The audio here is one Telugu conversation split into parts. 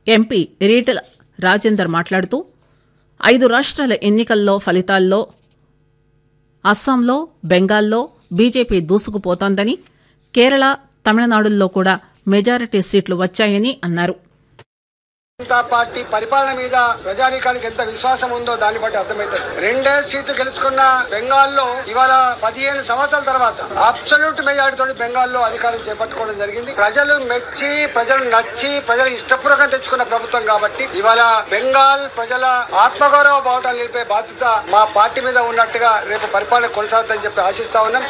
ఎంపీ రీటల రాజేందర్ మాట్లాడుతూ ఐదు రాష్ట్రాల ఎన్నికల్లో ఫలితాల్లో అస్సాంలో బెంగాల్లో బీజేపీ దూసుకుపోతోందని కేరళ తమిళనాడుల్లో కూడా మెజారిటీ సీట్లు వచ్చాయని అన్నారు జనతా పార్టీ పరిపాలన మీద ప్రజానీకానికి ఎంత విశ్వాసం ఉందో దాన్ని బట్టి అర్థమవుతుంది రెండే సీట్లు గెలుచుకున్న బెంగాల్లో ఇవాళ పదిహేను సంవత్సరాల తర్వాత అబ్సల్యూట్ మెజారిటీతో బెంగాల్లో అధికారం చేపట్టుకోవడం జరిగింది ప్రజలు మెచ్చి ప్రజలు నచ్చి ప్రజలు ఇష్టపూర్వకంగా తెచ్చుకున్న ప్రభుత్వం కాబట్టి ఇవాళ బెంగాల్ ప్రజల ఆత్మగౌరవ బావటాన్ని నిలిపే బాధ్యత మా పార్టీ మీద ఉన్నట్టుగా రేపు పరిపాలన కొనసాగుతుందని చెప్పి ఆశిస్తా ఉన్నాం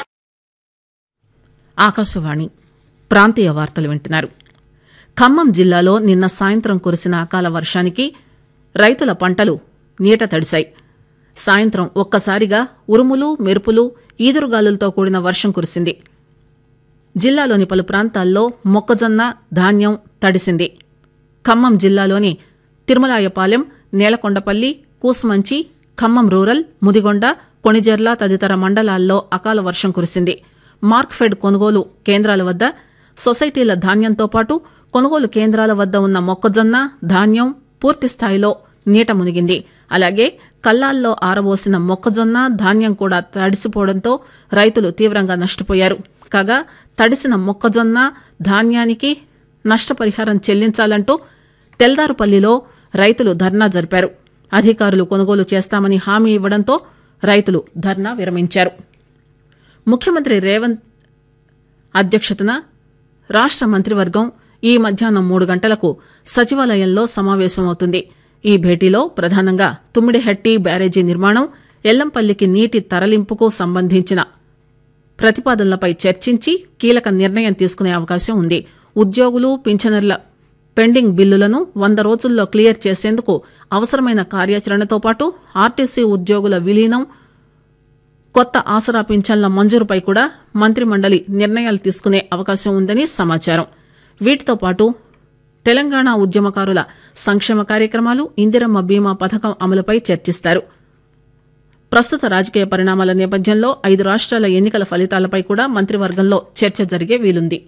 ఆకాశవాణి ప్రాంతీయ వార్తలు వింటున్నారు ఖమ్మం జిల్లాలో నిన్న సాయంత్రం కురిసిన అకాల వర్షానికి రైతుల పంటలు నీట తడిశాయి సాయంత్రం ఒక్కసారిగా ఉరుములు మెరుపులు ఈదురుగాలులతో కూడిన వర్షం కురిసింది జిల్లాలోని పలు ప్రాంతాల్లో మొక్కజొన్న ధాన్యం తడిసింది ఖమ్మం జిల్లాలోని తిరుమలాయపాలెం నేలకొండపల్లి కూసుమంచి ఖమ్మం రూరల్ ముదిగొండ కొణిజర్ల తదితర మండలాల్లో అకాల వర్షం కురిసింది మార్క్ఫెడ్ కొనుగోలు కేంద్రాల వద్ద సొసైటీల ధాన్యంతో పాటు కొనుగోలు కేంద్రాల వద్ద ఉన్న మొక్కజొన్న ధాన్యం పూర్తి స్థాయిలో నీట మునిగింది అలాగే కల్లాల్లో ఆరబోసిన మొక్కజొన్న ధాన్యం కూడా తడిసిపోవడంతో రైతులు తీవ్రంగా నష్టపోయారు కాగా తడిసిన మొక్కజొన్న ధాన్యానికి నష్టపరిహారం చెల్లించాలంటూ తెల్దారుపల్లిలో రైతులు ధర్నా జరిపారు అధికారులు కొనుగోలు చేస్తామని హామీ ఇవ్వడంతో రైతులు ధర్నా విరమించారు ముఖ్యమంత్రి రేవంత్ అధ్యక్షతన రాష్ట మంత్రివర్గం ఈ మధ్యాహ్నం మూడు గంటలకు సచివాలయంలో సమావేశమవుతుంది ఈ భేటీలో ప్రధానంగా తుమ్మిడిహట్టి బ్యారేజీ నిర్మాణం ఎల్లంపల్లికి నీటి తరలింపుకు సంబంధించిన ప్రతిపాదనలపై చర్చించి కీలక నిర్ణయం తీసుకునే అవకాశం ఉంది ఉద్యోగులు పింఛనర్ల పెండింగ్ బిల్లులను వంద రోజుల్లో క్లియర్ చేసేందుకు అవసరమైన కార్యాచరణతో పాటు ఆర్టీసీ ఉద్యోగుల విలీనం కొత్త ఆసరా పింఛన్ల మంజూరుపై కూడా మంత్రిమండలి నిర్ణయాలు తీసుకునే అవకాశం ఉందని సమాచారం వీటితో పాటు తెలంగాణ ఉద్యమకారుల సంక్షేమ కార్యక్రమాలు ఇందిరమ్మ బీమా పథకం అమలుపై చర్చిస్తారు ప్రస్తుత రాజకీయ పరిణామాల నేపథ్యంలో ఐదు రాష్ట్రాల ఎన్నికల ఫలితాలపై కూడా మంత్రివర్గంలో చర్చ జరిగే వీలుంది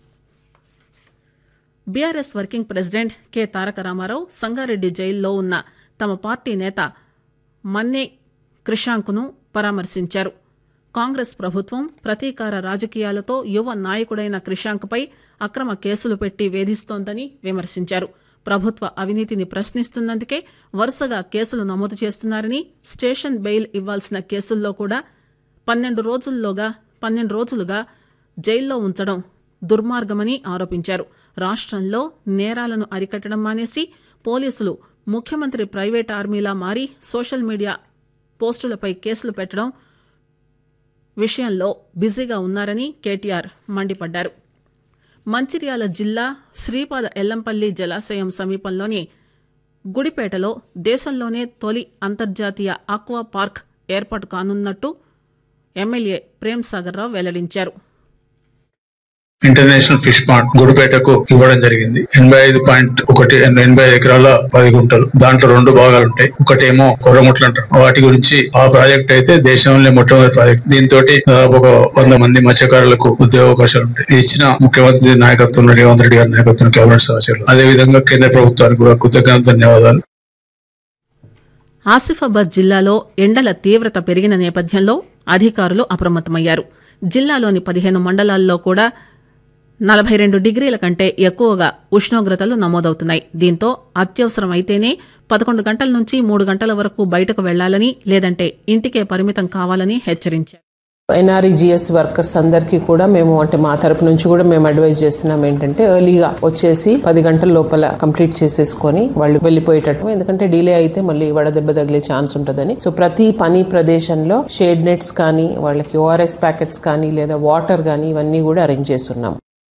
BRS working president K Taraka Ramarao Sangareddy జైల్లో ఉన్న తమ పార్టీ నేత మన్నే క్రిషాంక్ను పరామర్శించారు కాంగ్రెస్ ప్రభుత్వం ప్రతీకార రాజకీయాలతో యువ నాయకుడైన క్రిషాంక్పై అక్రమ కేసులు పెట్టి వేధిస్తోందని విమర్శించారు ప్రభుత్వ అవినీతిని ప్రశ్నిస్తున్నందుకే వరుసగా కేసులు నమోదు చేస్తున్నారని స్టేషన్ బెయిల్ ఇవ్వాల్సిన కేసుల్లో కూడా పన్నెండు రోజుల్లోగా పన్నెండు రోజులుగా జైల్లో ఉంచడం దుర్మార్గమని ఆరోపించారు రాష్ట్రంలో నేరాలను అరికట్టడం మానేసి పోలీసులు ముఖ్యమంత్రి ప్రైవేట్ ఆర్మీలా మారి సోషల్ మీడియా పోస్టులపై కేసులు పెట్టడం విషయంలో బిజీగా ఉన్నారని కేటీఆర్ మండిపడ్డారు మంచిర్యాల జిల్లా శ్రీపాద ఎల్లంపల్లి జలాశయం సమీపంలోని గుడిపేటలో దేశంలోనే తొలి అంతర్జాతీయ ఆక్వా పార్క్ ఏర్పాటు కానున్నట్టు ఎమ్మెల్యే ప్రేమ్ సాగర్ రావు వెల్లడించారు ఇంటర్నేషనల్ ఫిష్ పాండ్ గుడిపేటకు ఇవ్వడం జరిగింది ఎనభై ఐదు పాయింట్ ఒకటి ఎనభై ఎకరాల పది గుంటలు దాంట్లో రెండు భాగాలు ఉంటాయి ఒకటేమో కొర్రముట్లు అంటారు వాటి గురించి ఆ ప్రాజెక్ట్ అయితే దేశంలోనే మొట్టమొదటి ప్రాజెక్ట్ దీంతో దాదాపు ఒక వంద మంది మత్స్యకారులకు ఉద్యోగ అవకాశాలు ఉంటాయి ఇది ఇచ్చిన ముఖ్యమంత్రి నాయకత్వంలో రేవంత్ రెడ్డి గారి నాయకత్వం కేబినెట్ సహచరులు అదే విధంగా కేంద్ర ప్రభుత్వానికి కూడా కృతజ్ఞత ధన్యవాదాలు ఆసిఫాబాద్ జిల్లాలో ఎండల తీవ్రత పెరిగిన నేపథ్యంలో అధికారులు అప్రమత్తమయ్యారు జిల్లాలోని పదిహేను మండలాల్లో కూడా నలభై రెండు డిగ్రీల కంటే ఎక్కువగా ఉష్ణోగ్రతలు నమోదవుతున్నాయి దీంతో అత్యవసరం అయితేనే పదకొండు గంటల నుంచి మూడు గంటల వరకు బయటకు వెళ్లాలని లేదంటే ఇంటికే పరిమితం కావాలని హెచ్చరించారు ఎన్ఆర్ఈజిఎస్ వర్కర్స్ అందరికీ కూడా మేము అంటే మా తరపు నుంచి కూడా మేము అడ్వైజ్ చేస్తున్నాం ఏంటంటే ఎర్లీగా వచ్చేసి పది గంటల లోపల కంప్లీట్ చేసేసుకొని వాళ్ళు వెళ్ళిపోయేటట్టు ఎందుకంటే డిలే అయితే మళ్ళీ వడదెబ్బ తగిలే ఛాన్స్ ఉంటుందని సో ప్రతి పని ప్రదేశంలో షేడ్ నెట్స్ కానీ వాళ్ళకి ఓఆర్ఎస్ ప్యాకెట్స్ కానీ లేదా వాటర్ కానీ ఇవన్నీ కూడా అరేంజ్ చేస్తున్నాం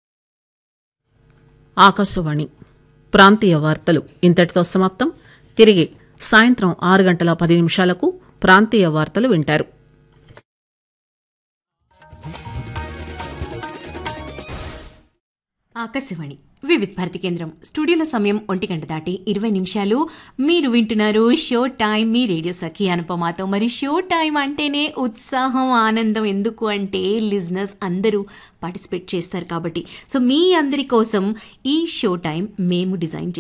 ఆకాశవాణి ప్రాంతీయ వార్తలు ఇంతటితో సమాప్తం తిరిగి సాయంత్రం ఆరు గంటల పది నిమిషాలకు ప్రాంతీయ వార్తలు వింటారు ఆకాశవాణి వివిధ్ భారతి కేంద్రం స్టూడియోలో సమయం ఒంటి గంట దాటి ఇరవై నిమిషాలు మీరు వింటున్నారు షో టైం మీ రేడియో సఖి అనుపమాతో మరి షో టైం అంటేనే ఉత్సాహం ఆనందం ఎందుకు అంటే లిజినెస్ అందరూ పార్టిసిపేట్ చేస్తారు కాబట్టి సో మీ అందరి కోసం ఈ షో టైం మేము డిజైన్